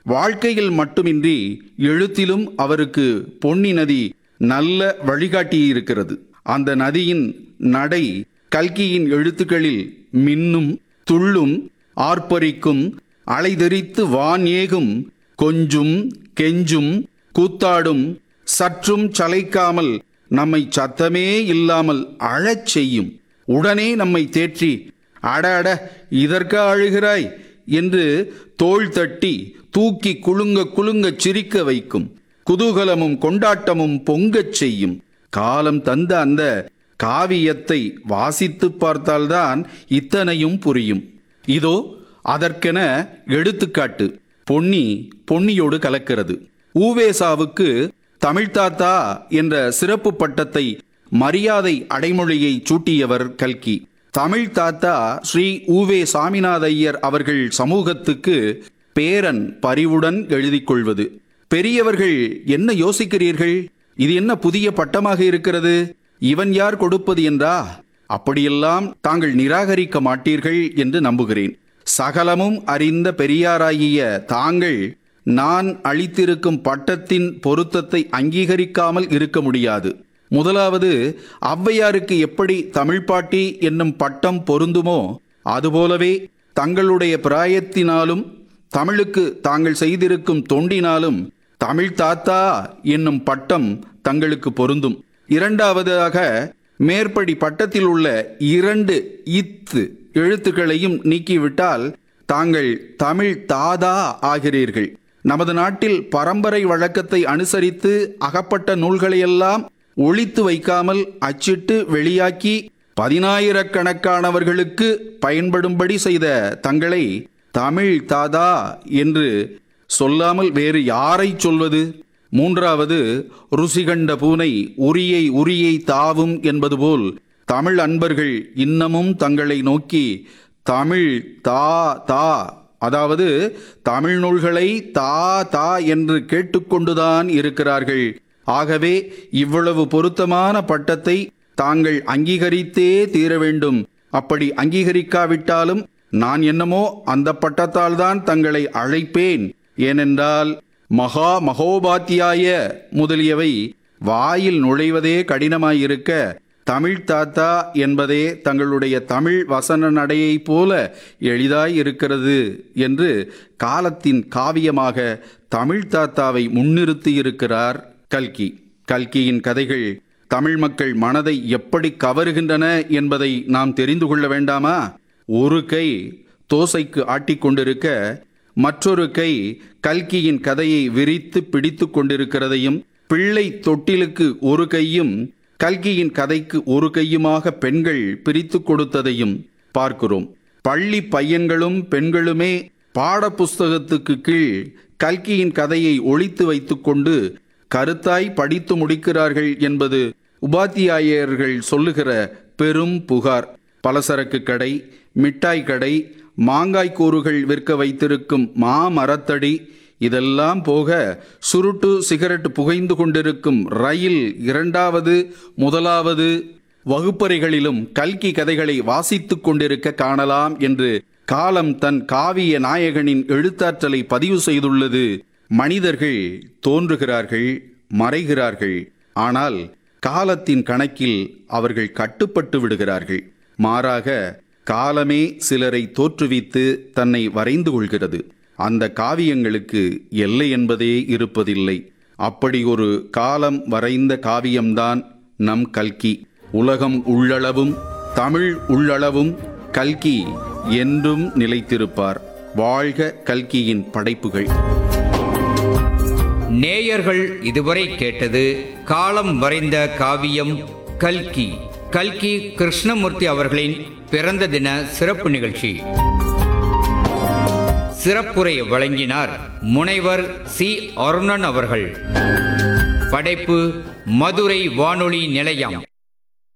வாழ்க்கையில் மட்டுமின்றி எழுத்திலும் அவருக்கு பொன்னி நதி நல்ல வழிகாட்டியிருக்கிறது அந்த நதியின் நடை கல்கியின் எழுத்துக்களில் மின்னும் துள்ளும் ஆர்ப்பரிக்கும் அலைதெறித்து வான் ஏகும் கொஞ்சும் கெஞ்சும் கூத்தாடும் சற்றும் சளைக்காமல் நம்மை சத்தமே இல்லாமல் அழச் செய்யும் உடனே நம்மை தேற்றி அட அட இதற்கா அழுகிறாய் என்று தோள் தட்டி தூக்கி குலுங்க குலுங்க சிரிக்க வைக்கும் குதூகலமும் கொண்டாட்டமும் பொங்கச் செய்யும் காலம் தந்த அந்த காவியத்தை வாசித்து பார்த்தால்தான் இத்தனையும் புரியும் இதோ அதற்கென எடுத்துக்காட்டு பொன்னி பொன்னியோடு கலக்கிறது ஊவேசாவுக்கு தமிழ்தாத்தா என்ற சிறப்பு பட்டத்தை மரியாதை அடைமொழியை சூட்டியவர் கல்கி தமிழ் தாத்தா ஸ்ரீ ஊவே சாமிநாத ஐயர் அவர்கள் சமூகத்துக்கு பேரன் பரிவுடன் எழுதிக் கொள்வது பெரியவர்கள் என்ன யோசிக்கிறீர்கள் இது என்ன புதிய பட்டமாக இருக்கிறது இவன் யார் கொடுப்பது என்றா அப்படியெல்லாம் தாங்கள் நிராகரிக்க மாட்டீர்கள் என்று நம்புகிறேன் சகலமும் அறிந்த பெரியாராகிய தாங்கள் நான் அளித்திருக்கும் பட்டத்தின் பொருத்தத்தை அங்கீகரிக்காமல் இருக்க முடியாது முதலாவது ஔவையாருக்கு எப்படி தமிழ்ப்பாட்டி என்னும் பட்டம் பொருந்துமோ அதுபோலவே தங்களுடைய பிராயத்தினாலும் தமிழுக்கு தாங்கள் செய்திருக்கும் தொண்டினாலும் தமிழ் தாத்தா என்னும் பட்டம் தங்களுக்கு பொருந்தும் இரண்டாவதாக மேற்படி பட்டத்தில் உள்ள இரண்டு இத்து எழுத்துக்களையும் நீக்கிவிட்டால் தாங்கள் தமிழ் தாதா ஆகிறீர்கள் நமது நாட்டில் பரம்பரை வழக்கத்தை அனுசரித்து அகப்பட்ட நூல்களையெல்லாம் ஒழித்து வைக்காமல் அச்சிட்டு வெளியாக்கி பதினாயிரக்கணக்கானவர்களுக்கு பயன்படும்படி செய்த தங்களை தமிழ் தாதா என்று சொல்லாமல் வேறு யாரை சொல்வது மூன்றாவது ருசிகண்ட பூனை உரியை உரியை தாவும் என்பது போல் தமிழ் அன்பர்கள் இன்னமும் தங்களை நோக்கி தமிழ் தா தா அதாவது தமிழ் நூல்களை தா தா என்று கேட்டுக்கொண்டுதான் இருக்கிறார்கள் ஆகவே இவ்வளவு பொருத்தமான பட்டத்தை தாங்கள் அங்கீகரித்தே தீர வேண்டும் அப்படி அங்கீகரிக்காவிட்டாலும் நான் என்னமோ அந்த பட்டத்தால் தான் தங்களை அழைப்பேன் ஏனென்றால் மகா மகோபாத்தியாய முதலியவை வாயில் நுழைவதே கடினமாயிருக்க தமிழ் தாத்தா என்பதே தங்களுடைய தமிழ் வசன நடையைப் போல எளிதாய் இருக்கிறது என்று காலத்தின் காவியமாக தமிழ் தாத்தாவை முன்னிறுத்தியிருக்கிறார் கல்கி கல்கியின் கதைகள் தமிழ் மக்கள் மனதை எப்படி கவருகின்றன என்பதை நாம் தெரிந்து கொள்ள வேண்டாமா ஒரு கை தோசைக்கு ஆட்டிக்கொண்டிருக்க மற்றொரு கை கல்கியின் கதையை விரித்து பிடித்து கொண்டிருக்கிறதையும் பிள்ளை தொட்டிலுக்கு ஒரு கையும் கல்கியின் கதைக்கு ஒரு கையுமாக பெண்கள் பிரித்து கொடுத்ததையும் பார்க்கிறோம் பள்ளி பையன்களும் பெண்களுமே பாடப்புஸ்தகத்துக்கு கீழ் கல்கியின் கதையை ஒழித்து வைத்துக்கொண்டு கருத்தாய் படித்து முடிக்கிறார்கள் என்பது உபாத்தியாயர்கள் சொல்லுகிற பெரும் புகார் பலசரக்கு கடை மிட்டாய் கடை மாங்காய் கூறுகள் விற்க வைத்திருக்கும் மாமரத்தடி இதெல்லாம் போக சுருட்டு சிகரெட் புகைந்து கொண்டிருக்கும் ரயில் இரண்டாவது முதலாவது வகுப்பறைகளிலும் கல்கி கதைகளை வாசித்துக் கொண்டிருக்க காணலாம் என்று காலம் தன் காவிய நாயகனின் எழுத்தாற்றலை பதிவு செய்துள்ளது மனிதர்கள் தோன்றுகிறார்கள் மறைகிறார்கள் ஆனால் காலத்தின் கணக்கில் அவர்கள் கட்டுப்பட்டு விடுகிறார்கள் மாறாக காலமே சிலரை தோற்றுவித்து தன்னை வரைந்து கொள்கிறது அந்த காவியங்களுக்கு எல்லை என்பதே இருப்பதில்லை அப்படி ஒரு காலம் வரைந்த காவியம்தான் நம் கல்கி உலகம் உள்ளளவும் தமிழ் உள்ளளவும் கல்கி என்றும் நிலைத்திருப்பார் வாழ்க கல்கியின் படைப்புகள் நேயர்கள் இதுவரை கேட்டது காலம் வரைந்த காவியம் கல்கி கல்கி கிருஷ்ணமூர்த்தி அவர்களின் பிறந்த தின சிறப்பு நிகழ்ச்சி சிறப்புரை வழங்கினார் முனைவர் சி அருணன் அவர்கள் படைப்பு மதுரை வானொலி நிலையம்